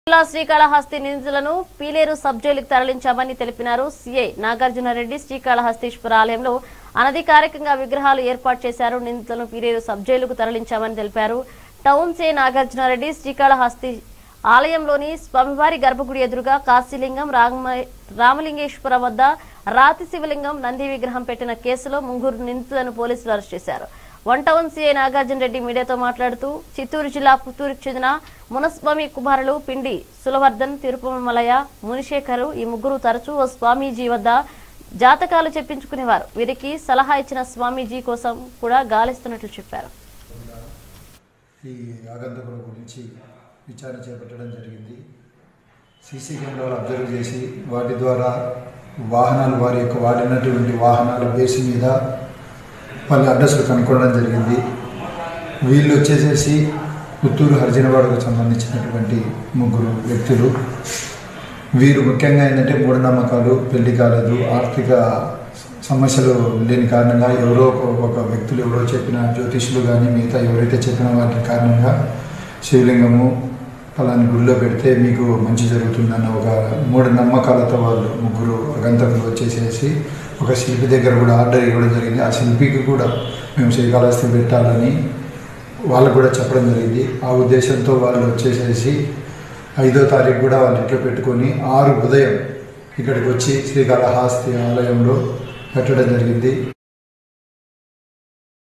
జిల్లా శ్రీకాళహస్తి నిందితులను పీలేరు సబ్ జైలుకు తరలించామని తెలిపినారు సీఐ నాగార్జునరెడ్డి శ్రీకాళహస్తీశ్వర ఆలయంలో అనధికారికంగా విగ్రహాలు ఏర్పాటు చేశారు నిందితులను పీలేరు సబ్ జైలుకు తరలించామని తెలిపారు టౌన్ సీఐ నాగార్జునరెడ్డి శ్రీకాళహస్తి ఆలయంలోని స్వామివారి గర్భగుడి ఎదురుగా కాశీలింగం రామ రామలింగేశ్వర వద్ద రాతి శివలింగం నంది విగ్రహం పెట్టిన కేసులో ముగ్గురు నిందితులను పోలీసులు అరెస్ట్ చేశారు one town CI Nagarjuna Reddy మీడియాతో మాట్లాడుతూ చిత్తూరు జిల్లా పుత్తూరుకు చెందిన మునస్వామి కుమారులు పిండి సులవర్ధన్ తిరుపమలయ మునిశేఖరు ఈ ముగ్గురు తరచూ ఓ స్వామీజీ వద్ద జాతకాలు చెప్పించుకునేవారు వీరికి సలహా ఇచ్చిన స్వామీజీ కోసం కూడా గాలిస్తున్నట్లు చెప్పారు ఈ ఆగంతకుల గురించి విచారణ చేపట్టడం జరిగింది సీసీ కెమెరాలు అబ్జర్వ్ చేసి వాటి ద్వారా వాహనాలు వారి యొక్క వాడినటువంటి వాహనాల బేస్ మీద వాళ్ళ అడ్రస్లు కనుక్కోవడం జరిగింది వీళ్ళు వచ్చేసేసి పుత్తూరు హరిజనవాడకు సంబంధించినటువంటి ముగ్గురు వ్యక్తులు వీరు ముఖ్యంగా ఏంటంటే మూఢనమ్మకాలు పెళ్లి కాలేదు ఆర్థిక సమస్యలు లేని కారణంగా ఎవరో ఒక- ఒక వ్యక్తులు ఎవరో చెప్పిన జ్యోతిషులు కానీ మిగతా ఎవరైతే చెప్పిన వాటి కారణంగా శివలింగము ఫలాని గుడిలో పెడితే మీకు మంచి జరుగుతుందన్న ఒక మూఢ నమ్మకాలతో వాళ్ళు ముగ్గురు గంతకులు వచ్చేసేసి ఒక శిల్పి దగ్గర కూడా ఆర్డర్ ఇవ్వడం జరిగింది ఆ శిల్పికి కూడా మేము శ్రీకాళహస్తి పెట్టాలని వాళ్ళకు కూడా చెప్పడం జరిగింది ఆ ఉద్దేశంతో వాళ్ళు వచ్చేసేసి ఐదో తారీఖు కూడా వాళ్ళ ఇంట్లో పెట్టుకొని ఆరు ఉదయం ఇక్కడికి వచ్చి శ్రీకాళహస్తి ఆలయంలో పెట్టడం జరిగింది